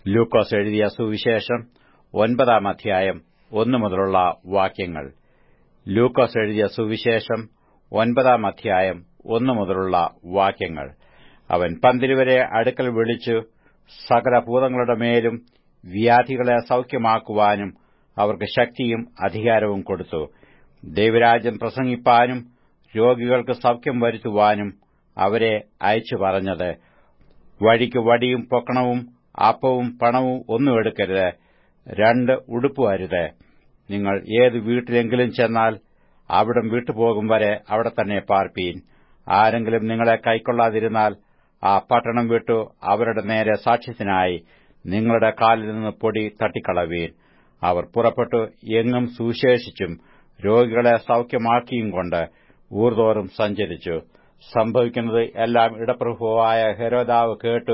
ലൂക്കോസ് എഴുതിയ സുവിശേഷം ഒൻപതാം അധ്യായം ഒന്നു മുതലുള്ള വാക്യങ്ങൾ ലൂക്കോസ് എഴുതിയ സുവിശേഷം ഒൻപതാം അധ്യായം ഒന്നു മുതലുള്ള വാക്യങ്ങൾ അവൻ പന്തിരുവരെ അടുക്കൽ വിളിച്ചു സകല ഭൂതങ്ങളുടെ മേലും വ്യാധികളെ സൌഖ്യമാക്കുവാനും അവർക്ക് ശക്തിയും അധികാരവും കൊടുത്തു ദൈവരാജ്യം പ്രസംഗിപ്പാനും രോഗികൾക്ക് സൌഖ്യം വരുത്തുവാനും അവരെ അയച്ചു പറഞ്ഞത് വഴിക്ക് വടിയും പൊക്കണവും അപ്പവും പണവും ഒന്നും എടുക്കരുത് രണ്ട് ഉടുപ്പും അരുത് നിങ്ങൾ ഏത് വീട്ടിലെങ്കിലും ചെന്നാൽ അവിടം വിട്ടുപോകും വരെ അവിടെ തന്നെ പാർപ്പീൻ ആരെങ്കിലും നിങ്ങളെ കൈക്കൊള്ളാതിരുന്നാൽ ആ പട്ടണം വിട്ടു അവരുടെ നേരെ സാക്ഷ്യത്തിനായി നിങ്ങളുടെ കാലിൽ നിന്ന് പൊടി തട്ടിക്കളവീൻ അവർ പുറപ്പെട്ടു എങ്ങും സുശേഷിച്ചും രോഗികളെ സൌഖ്യമാക്കിയും കൊണ്ട് ഊർതോറും സഞ്ചരിച്ചു സംഭവിക്കുന്നത് എല്ലാം ഇടപ്രഭുവായ ഹെരോദാവ് കേട്ടു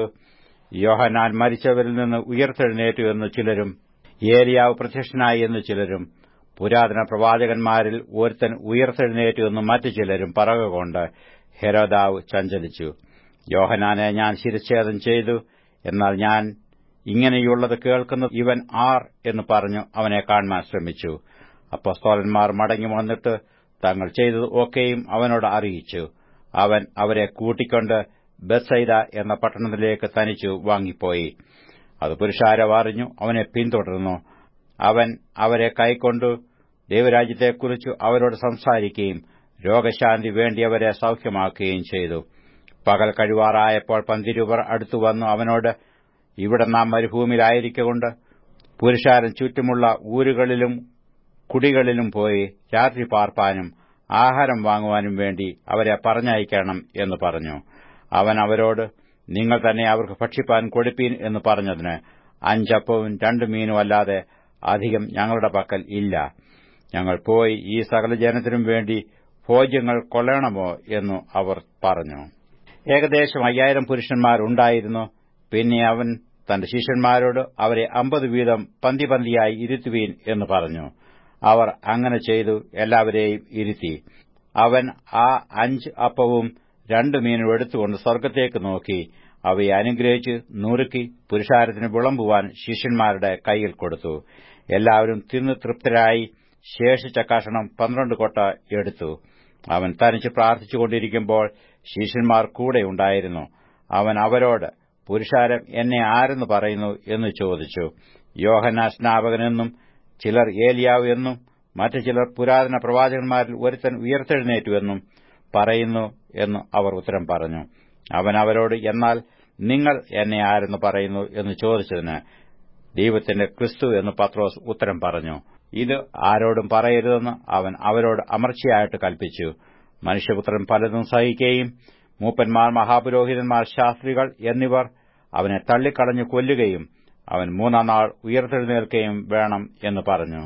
യോഹനാൻ മരിച്ചവരിൽ നിന്ന് ഉയർത്തെഴുന്നേറ്റു എന്ന് ചിലരും ഏലിയാവ് പ്രത്യക്ഷനായി എന്ന് ചിലരും പുരാതന പ്രവാചകന്മാരിൽ ഒരുത്തൻ ഉയർത്തെഴുന്നേറ്റു എന്ന് മറ്റു ചിലരും പറകൊണ്ട് ഹെരോദാവ് ചഞ്ചലിച്ചു യോഹനാനെ ഞാൻ ശിരച്ഛേദം ചെയ്തു എന്നാൽ ഞാൻ ഇങ്ങനെയുള്ളത് കേൾക്കുന്ന ഇവൻ ആർ എന്ന് പറഞ്ഞു അവനെ കാണുവാൻ ശ്രമിച്ചു അപ്പസ്തോലന്മാർ മടങ്ങി വന്നിട്ട് തങ്ങൾ ചെയ്തത് ഒക്കെയും അവനോട് അറിയിച്ചു അവൻ അവരെ കൂട്ടിക്കൊണ്ട് ബെസൈദ എന്ന പട്ടണത്തിലേക്ക് തനിച്ചു വാങ്ങിപ്പോയി അത് പുരുഷാരം അറിഞ്ഞു അവനെ പിന്തുടർന്നു അവൻ അവരെ കൈക്കൊണ്ടു ദൈവരാജ്യത്തെക്കുറിച്ച് അവരോട് സംസാരിക്കുകയും രോഗശാന്തി വേണ്ടിയവരെ സൌഖ്യമാക്കുകയും ചെയ്തു പകൽ കഴിവാറായപ്പോൾ പന്തിരുവർ അടുത്തുവന്നു അവനോട് ഇവിടെ നാം മരുഭൂമിയിലായിരിക്കൊണ്ട് പുരുഷാരൻ ചുറ്റുമുള്ള ഊരുകളിലും കുടികളിലും പോയി രാത്രി പാർപ്പാനും ആഹാരം വാങ്ങുവാനും വേണ്ടി അവരെ പറഞ്ഞയക്കണം എന്ന് പറഞ്ഞു അവൻ അവരോട് നിങ്ങൾ തന്നെ അവർക്ക് ഭക്ഷിപ്പാൻ കൊടുപ്പീൻ എന്ന് പറഞ്ഞതിന് അഞ്ചപ്പവും രണ്ടു മീനും അല്ലാതെ അധികം ഞങ്ങളുടെ പക്കൽ ഇല്ല ഞങ്ങൾ പോയി ഈ സകല ജനത്തിനും വേണ്ടി ഭോജ്യങ്ങൾ കൊള്ളണമോ എന്നു അവർ പറഞ്ഞു ഏകദേശം അയ്യായിരം പുരുഷന്മാരുണ്ടായിരുന്നു പിന്നെ അവൻ തന്റെ ശിഷ്യന്മാരോട് അവരെ അമ്പത് വീതം പന്തി പന്തിയായി ഇരുത്തുവീൻ എന്ന് പറഞ്ഞു അവർ അങ്ങനെ ചെയ്തു എല്ലാവരെയും ഇരുത്തി അവൻ ആ അഞ്ച് അപ്പവും രണ്ടു മീനും എടുത്തുകൊണ്ട് സ്വർഗത്തേക്ക് നോക്കി അവയെ അനുഗ്രഹിച്ച് നുറുക്കി പുരുഷാരത്തിന് വിളമ്പുവാൻ ശിഷ്യന്മാരുടെ കൈയിൽ കൊടുത്തു എല്ലാവരും തിന്നു തൃപ്തരായി ശേഷിച്ച കഷണം പന്ത്രണ്ട് കൊട്ട എടുത്തു അവൻ തനിച്ച് പ്രാർത്ഥിച്ചുകൊണ്ടിരിക്കുമ്പോൾ ശിഷ്യന്മാർ കൂടെയുണ്ടായിരുന്നു അവൻ അവരോട് പുരുഷാരം എന്നെ ആരെന്ന് പറയുന്നു എന്ന് ചോദിച്ചു യോഹന സ്നാപകനെന്നും ചിലർ ഏലിയാവ് എന്നും മറ്റു ചിലർ പുരാതന പ്രവാചകന്മാരിൽ ഒരുത്തൻ ഉയർത്തെഴുന്നേറ്റുവെന്നും പറയുന്നു എന്ന് അവർ ഉത്തരം പറഞ്ഞു അവൻ അവരോട് എന്നാൽ നിങ്ങൾ എന്നെ ആരെന്ന് പറയുന്നു എന്ന് ചോദിച്ചതിന് ദൈവത്തിന്റെ ക്രിസ്തു എന്ന് പത്രോസ് ഉത്തരം പറഞ്ഞു ഇത് ആരോടും പറയരുതെന്ന് അവൻ അവരോട് അമർച്ചയായിട്ട് കൽപ്പിച്ചു മനുഷ്യപുത്രൻ പലതും സഹിക്കുകയും മൂപ്പന്മാർ മഹാപുരോഹിതന്മാർ ശാസ്ത്രികൾ എന്നിവർ അവനെ തള്ളിക്കളഞ്ഞു കൊല്ലുകയും അവൻ മൂന്നാം നാൾ ഉയർത്തെഴുന്നേൽക്കുകയും വേണം എന്ന് പറഞ്ഞു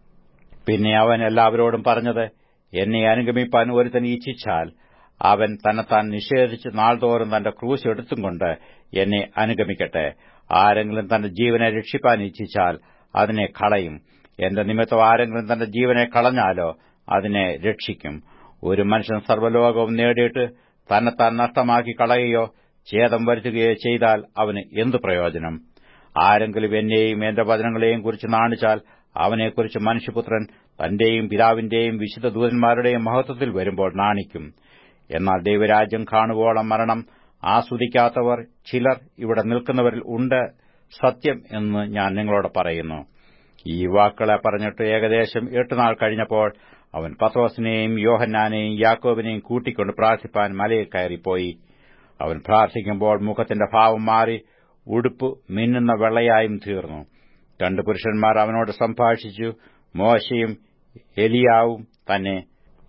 പിന്നെ അവൻ എല്ലാവരോടും പറഞ്ഞത് എന്നെ അനുഗമിപ്പാൻ ഒരുത്തൻ ഇച്ഛിച്ചാൽ അവൻ തന്നെത്താൻ നിഷേധിച്ച് നാൾതോറും തന്റെ ക്രൂശ് എടുത്തും കൊണ്ട് എന്നെ അനുഗമിക്കട്ടെ ആരെങ്കിലും തന്റെ ജീവനെ രക്ഷിപ്പാൻ ഇച്ഛിച്ചാൽ അതിനെ കളയും എന്റെ നിമിത്തം ആരെങ്കിലും തന്റെ ജീവനെ കളഞ്ഞാലോ അതിനെ രക്ഷിക്കും ഒരു മനുഷ്യൻ സർവ്വലോകവും നേടിയിട്ട് തന്നെത്താൻ നഷ്ടമാക്കി കളയുകയോ ഛേദം വരുത്തുകയോ ചെയ്താൽ അവന് എന്തു പ്രയോജനം ആരെങ്കിലും എന്നെയും എന്റെ വചനങ്ങളെയും കുറിച്ച് നാണിച്ചാൽ അവനെക്കുറിച്ച് മനുഷ്യപുത്രൻ തന്റെയും പിതാവിന്റെയും വിശുദ്ധ ദൂതന്മാരുടെയും മഹത്വത്തിൽ വരുമ്പോൾ നാണിക്കും എന്നാൽ ദൈവരാജ്യം കാണുവോളം മരണം ആസ്വദിക്കാത്തവർ ചിലർ ഇവിടെ നിൽക്കുന്നവരിൽ ഉണ്ട് സത്യം എന്ന് ഞാൻ നിങ്ങളോട് പറയുന്നു ഈ വാക്കുകളെ പറഞ്ഞിട്ട് ഏകദേശം എട്ടുനാൾ കഴിഞ്ഞപ്പോൾ അവൻ പത്രോസിനെയും യോഹന്നാനെയും യാക്കോബിനെയും കൂട്ടിക്കൊണ്ട് പ്രാർത്ഥിപ്പാൻ മലയിൽ കയറിപ്പോയി അവൻ പ്രാർത്ഥിക്കുമ്പോൾ മുഖത്തിന്റെ ഭാവം മാറി ഉടുപ്പ് മിന്നുന്ന വെള്ളയായും തീർന്നു രണ്ടു പുരുഷന്മാർ അവനോട് സംഭാഷിച്ചു മോശയും എലിയാവും തന്നെ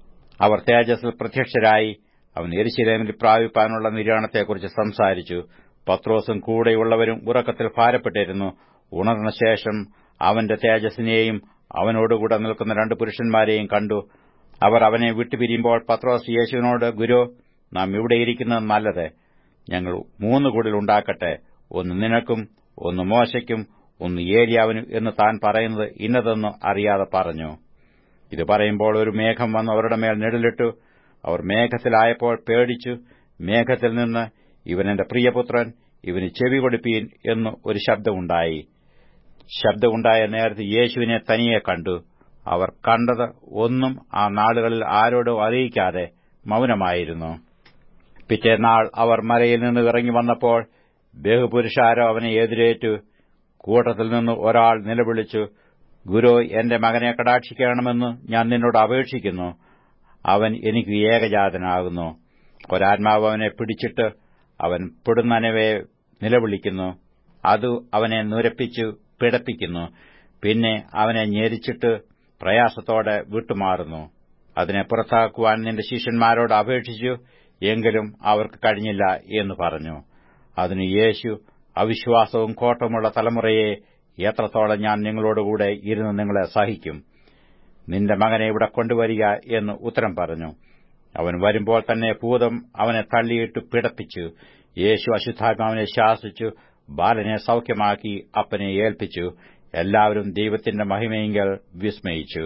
അവർ തേജസ്സിൽ പ്രത്യക്ഷരായി അവൻ എരിശിലേമിൽ പ്രാപിപ്പാനുള്ള നിര്യാണത്തെക്കുറിച്ച് സംസാരിച്ചു പത്രോസും കൂടെയുള്ളവരും ഉറക്കത്തിൽ ഭാരപ്പെട്ടിരുന്നു ഉണർന്ന ശേഷം അവന്റെ തേജസ്സിനെയും അവനോടുകൂടെ നിൽക്കുന്ന രണ്ട് പുരുഷന്മാരെയും കണ്ടു അവർ അവനെ വിട്ടുപിരിയുമ്പോൾ പത്രോസ് യേശുവിനോട് ഗുരു നാം ഇവിടെയിരിക്കുന്നത് നല്ലത് ഞങ്ങൾ മൂന്ന് കുടിൽ ഉണ്ടാക്കട്ടെ ഒന്ന് നിനക്കും ഒന്ന് മോശയ്ക്കും ഒന്ന് ഏലിയാവിനും എന്ന് താൻ പറയുന്നത് ഇന്നതെന്ന് അറിയാതെ പറഞ്ഞു ഇത് പറയുമ്പോൾ ഒരു മേഘം വന്ന് അവരുടെ മേൽ നിഴലിട്ടു അവർ മേഘത്തിലായപ്പോൾ പേടിച്ചു മേഘത്തിൽ നിന്ന് ഇവൻ എന്റെ പ്രിയപുത്രൻ ഇവന് ചെവി കൊടുപ്പീൻ എന്ന് ഒരു ശബ്ദമുണ്ടായി ശബ്ദമുണ്ടായ നേരത്ത് യേശുവിനെ തനിയെ കണ്ടു അവർ കണ്ടത് ഒന്നും ആ നാളുകളിൽ ആരോടോ അറിയിക്കാതെ മൗനമായിരുന്നു പിറ്റേനാൾ അവർ മലയിൽ നിന്ന് ഇറങ്ങി വന്നപ്പോൾ ബഹുപുരുഷാരോ അവനെ എതിരേറ്റു കൂട്ടത്തിൽ നിന്ന് ഒരാൾ നിലവിളിച്ചു ഗുരു എന്റെ മകനെ കടാക്ഷിക്കണമെന്ന് ഞാൻ നിന്നോട് അപേക്ഷിക്കുന്നു അവൻ എനിക്ക് ഏകജാതനാകുന്നു ഒരാത്മാവ് അവനെ പിടിച്ചിട്ട് അവൻ പൊടുന്നനവെ നിലവിളിക്കുന്നു അത് അവനെ നുരപ്പിച്ചു പിടപ്പിക്കുന്നു പിന്നെ അവനെ ഞെരിച്ചിട്ട് പ്രയാസത്തോടെ വിട്ടുമാറുന്നു അതിനെ പുറത്താക്കുവാൻ നിന്റെ ശിഷ്യന്മാരോട് അപേക്ഷിച്ചു എങ്കിലും അവർക്ക് കഴിഞ്ഞില്ല എന്ന് പറഞ്ഞു അതിന് യേശു അവിശ്വാസവും കോട്ടമുള്ള തലമുറയെ എത്രത്തോളം ഞാൻ നിങ്ങളോടുകൂടെ ഇരുന്ന് നിങ്ങളെ സഹിക്കും നിന്റെ മകനെ ഇവിടെ കൊണ്ടുവരിക എന്ന് ഉത്തരം പറഞ്ഞു അവൻ വരുമ്പോൾ തന്നെ ഭൂതം അവനെ തള്ളിയിട്ട് പിടപ്പിച്ചു യേശു അശുദ്ധാത്മാവിനെ ശാസിച്ചു ബാലനെ സൌഖ്യമാക്കി അപ്പനെ ഏൽപ്പിച്ചു എല്ലാവരും ദൈവത്തിന്റെ മഹിമയെങ്കിൽ വിസ്മയിച്ചു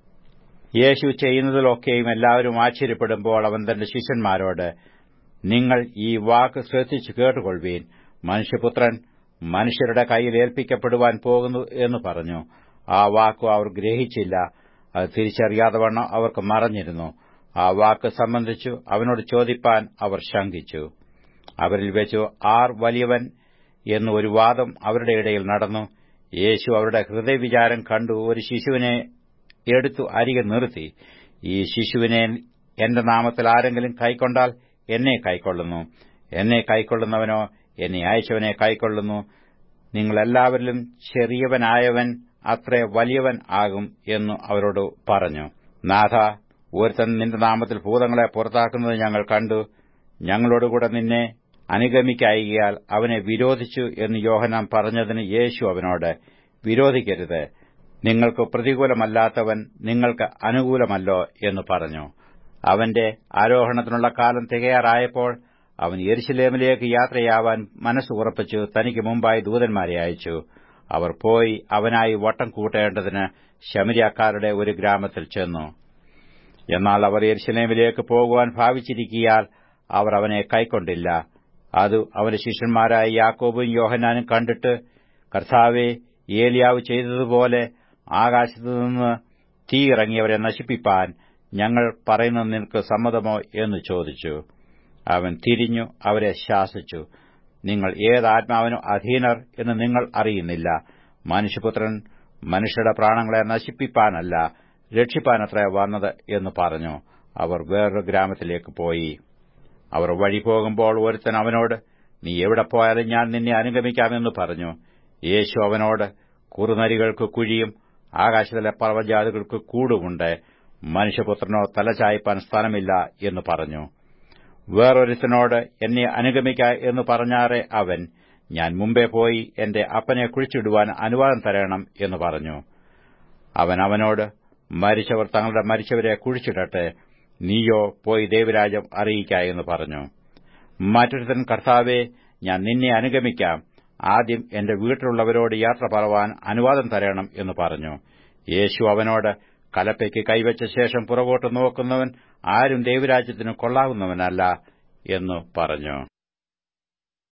യേശു ചെയ്യുന്നതിലൊക്കെയും എല്ലാവരും ആശ്ചര്യപ്പെടുമ്പോൾ അവൻ തന്റെ ശിഷ്യന്മാരോട് നിങ്ങൾ ഈ വാക്ക് ശ്രദ്ധിച്ചു കേട്ടുകൊള്ളുവീൻ മനുഷ്യപുത്രൻ മനുഷ്യരുടെ കയ്യിൽ ഏൽപ്പിക്കപ്പെടുവാൻ പോകുന്നു എന്ന് പറഞ്ഞു ആ വാക്കു അവർ ഗ്രഹിച്ചില്ല അത് തിരിച്ചറിയാതെ വണ്ണം അവർക്ക് മറഞ്ഞിരുന്നു ആ വാക്ക് സംബന്ധിച്ചു അവനോട് ചോദിപ്പാൻ അവർ ശങ്കിച്ചു അവരിൽ വെച്ചു ആർ വലിയവൻ എന്ന് ഒരു വാദം അവരുടെ ഇടയിൽ നടന്നു യേശു അവരുടെ ഹൃദയവിചാരം കണ്ടു ഒരു ശിശുവിനെ എടുത്തു അരികെ നിർത്തി ഈ ശിശുവിനെ എന്റെ നാമത്തിൽ ആരെങ്കിലും കൈക്കൊണ്ടാൽ എന്നെ കൈക്കൊള്ളുന്നു എന്നെ കൈക്കൊള്ളുന്നവനോ എന്നെ അയച്ചവനെ കൈക്കൊള്ളുന്നു നിങ്ങളെല്ലാവരിലും ചെറിയവനായവൻ അത്രേ വലിയവൻ ആകും എന്നു അവരോട് പറഞ്ഞു നാഥ ഒരുത്തൻ നിന്റെ നാമത്തിൽ ഭൂതങ്ങളെ പുറത്താക്കുന്നത് ഞങ്ങൾ കണ്ടു ഞങ്ങളോടുകൂടെ നിന്നെ അനുഗമിക്കായികയാൽ അവനെ വിരോധിച്ചു എന്ന് യോഹനാൻ പറഞ്ഞതിന് യേശു അവനോട് വിരോധിക്കരുത് നിങ്ങൾക്ക് പ്രതികൂലമല്ലാത്തവൻ നിങ്ങൾക്ക് അനുകൂലമല്ലോ എന്ന് പറഞ്ഞു അവന്റെ ആരോഹണത്തിനുള്ള കാലം തികയാറായപ്പോൾ അവൻ യെരുശലേമിലേക്ക് യാത്രയാവാൻ മനസ്സ് ഉറപ്പിച്ചു തനിക്ക് മുമ്പായി ദൂതന്മാരെ അയച്ചു അവർ പോയി അവനായി വട്ടം കൂട്ടേണ്ടതിന് ശമരിയാക്കാരുടെ ഒരു ഗ്രാമത്തിൽ ചെന്നു എന്നാൽ അവർ യെരുശലേമിലേക്ക് പോകുവാൻ ഭാവിച്ചിരിക്കിയാൽ അവർ അവനെ കൈക്കൊണ്ടില്ല അത് അവന്റെ ശിഷ്യന്മാരായ യാക്കോബും യോഹന്നാനും കണ്ടിട്ട് കർത്താവെ ഏലിയാവ് ചെയ്തതുപോലെ ആകാശത്തുനിന്ന് തീ ഇറങ്ങിയവരെ നശിപ്പിപ്പാൻ ഞങ്ങൾ പറയുന്നത് നിനക്ക് സമ്മതമോ എന്ന് ചോദിച്ചു അവൻ തിരിഞ്ഞു അവരെ ശാസിച്ചു നിങ്ങൾ ഏത് ആത്മാവിനും അധീനർ എന്ന് നിങ്ങൾ അറിയുന്നില്ല മനുഷ്യപുത്രൻ മനുഷ്യരുടെ പ്രാണങ്ങളെ നശിപ്പിപ്പാനല്ല രക്ഷിപ്പാനത്ര വന്നത് എന്ന് പറഞ്ഞു അവർ വേറൊരു ഗ്രാമത്തിലേക്ക് പോയി അവർ വഴി പോകുമ്പോൾ ഒരുത്തൻ അവനോട് നീ എവിടെ പോയാലും ഞാൻ നിന്നെ അനുഗമിക്കാമെന്ന് പറഞ്ഞു യേശു അവനോട് കുറുനരികൾക്ക് കുഴിയും ആകാശത്തിലെ പർവ്വജാതികൾക്ക് കൂടുമുണ്ട് മനുഷ്യപുത്രനോ തലചായ്പാൻ സ്ഥലമില്ല എന്ന് പറഞ്ഞു വേറൊരുത്തനോട് എന്നെ അനുഗമിക്ക എന്ന് പറഞ്ഞാറെ അവൻ ഞാൻ മുമ്പേ പോയി എന്റെ അപ്പനെ കുഴിച്ചിടുവാൻ അനുവാദം തരണം എന്ന് പറഞ്ഞു അവൻ അവനോട് മരിച്ചവർ തങ്ങളുടെ മരിച്ചവരെ കുഴിച്ചിടട്ടെ നീയോ പോയി ദൈവരാജ്യം അറിയിക്ക എന്ന് പറഞ്ഞു മറ്റൊരുത്തൻ കർത്താവെ ഞാൻ നിന്നെ അനുഗമിക്കാം ആദ്യം എന്റെ വീട്ടിലുള്ളവരോട് യാത്ര പറവാൻ അനുവാദം തരണം എന്ന് പറഞ്ഞു യേശു അവനോട് കലപ്പയ്ക്ക് കൈവച്ച ശേഷം പുറകോട്ട് നോക്കുന്നവൻ ആരും ദൈവരാജ്യത്തിന് കൊള്ളാവുന്നവനല്ല എന്നു പറഞ്ഞു